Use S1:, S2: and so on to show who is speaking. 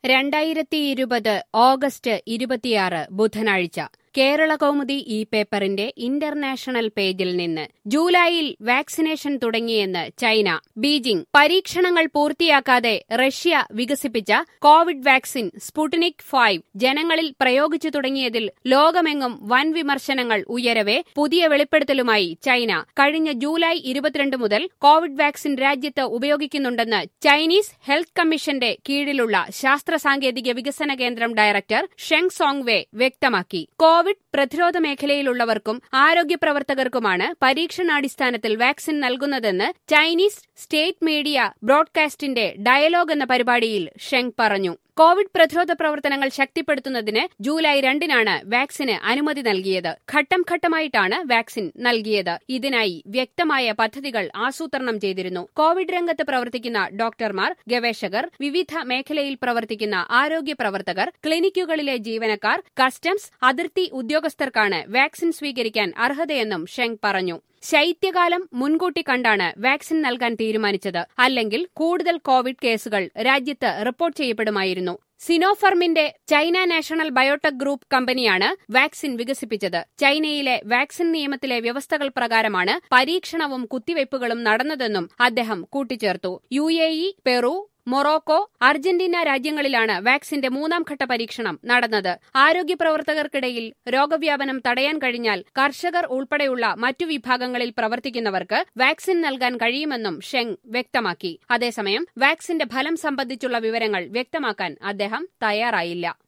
S1: രണ്ടായിരത്തി ഇരുപത് ഓഗസ്റ്റ് ഇരുപത്തിയാറ് ബുധനാഴ്ച കേരള കൗമുദി ഈ പേപ്പറിന്റെ ഇന്റർനാഷണൽ പേജിൽ നിന്ന് ജൂലൈയിൽ വാക്സിനേഷൻ തുടങ്ങിയെന്ന് ചൈന ബീജിംഗ് പരീക്ഷണങ്ങൾ പൂർത്തിയാക്കാതെ റഷ്യ വികസിപ്പിച്ച കോവിഡ് വാക്സിൻ സ്പുട്നിക് ഫൈവ് ജനങ്ങളിൽ പ്രയോഗിച്ചു തുടങ്ങിയതിൽ ലോകമെങ്ങും വൻ വിമർശനങ്ങൾ ഉയരവെ പുതിയ വെളിപ്പെടുത്തലുമായി ചൈന കഴിഞ്ഞ ജൂലൈ ഇരുപത്തിരണ്ട് മുതൽ കോവിഡ് വാക്സിൻ രാജ്യത്ത് ഉപയോഗിക്കുന്നുണ്ടെന്ന് ചൈനീസ് ഹെൽത്ത് കമ്മീഷന്റെ കീഴിലുള്ള ശാസ്ത്ര സാങ്കേതിക വികസന കേന്ദ്രം ഡയറക്ടർ ഷെങ് സോങ്വെ വ്യക്തമാക്കി കോവിഡ് പ്രതിരോധ മേഖലയിലുള്ളവർക്കും ആരോഗ്യ പ്രവർത്തകർക്കുമാണ് പരീക്ഷണാടിസ്ഥാനത്തിൽ വാക്സിൻ നൽകുന്നതെന്ന് ചൈനീസ് സ്റ്റേറ്റ് മീഡിയ ബ്രോഡ്കാസ്റ്റിന്റെ ഡയലോഗ് എന്ന പരിപാടിയിൽ ഷെങ് പറഞ്ഞു കോവിഡ് പ്രതിരോധ പ്രവർത്തനങ്ങൾ ശക്തിപ്പെടുത്തുന്നതിന് ജൂലൈ രണ്ടിനാണ് വാക്സിന് അനുമതി നൽകിയത് ഘട്ടം ഘട്ടമായിട്ടാണ് വാക്സിൻ നൽകിയത് ഇതിനായി വ്യക്തമായ പദ്ധതികൾ ആസൂത്രണം ചെയ്തിരുന്നു കോവിഡ് രംഗത്ത് പ്രവർത്തിക്കുന്ന ഡോക്ടർമാർ ഗവേഷകർ വിവിധ മേഖലയിൽ പ്രവർത്തിക്കുന്ന ആരോഗ്യ പ്രവർത്തകർ ക്ലിനിക്കുകളിലെ ജീവനക്കാർ കസ്റ്റംസ് അതിർത്തി ഉദ്യോഗസ്ഥർക്കാണ് വാക്സിൻ സ്വീകരിക്കാൻ അർഹതയെന്നും ഷെങ് പറഞ്ഞു ശൈത്യകാലം മുൻകൂട്ടി കണ്ടാണ് വാക്സിൻ നൽകാൻ തീരുമാനിച്ചത് അല്ലെങ്കിൽ കൂടുതൽ കോവിഡ് കേസുകൾ രാജ്യത്ത് റിപ്പോർട്ട് ചെയ്യപ്പെടുമായിരുന്നു സിനോഫർമിന്റെ ചൈന നാഷണൽ ബയോടെക് ഗ്രൂപ്പ് കമ്പനിയാണ് വാക്സിൻ വികസിപ്പിച്ചത് ചൈനയിലെ വാക്സിൻ നിയമത്തിലെ വ്യവസ്ഥകൾ പ്രകാരമാണ് പരീക്ഷണവും കുത്തിവയ്പുകളും നടന്നതെന്നും അദ്ദേഹം കൂട്ടിച്ചേർത്തു യു പെറു മൊറോക്കോ അർജന്റീന രാജ്യങ്ങളിലാണ് വാക്സിന്റെ മൂന്നാം ഘട്ട പരീക്ഷണം നടന്നത് ആരോഗ്യ പ്രവർത്തകർക്കിടയിൽ രോഗവ്യാപനം തടയാൻ കഴിഞ്ഞാൽ കർഷകർ ഉൾപ്പെടെയുള്ള മറ്റു വിഭാഗങ്ങളിൽ പ്രവർത്തിക്കുന്നവർക്ക് വാക്സിൻ നൽകാൻ കഴിയുമെന്നും ഷെങ് വ്യക്തമാക്കി അതേസമയം വാക്സിന്റെ ഫലം സംബന്ധിച്ചുള്ള വിവരങ്ങൾ വ്യക്തമാക്കാൻ അദ്ദേഹം തയ്യാറായില്ല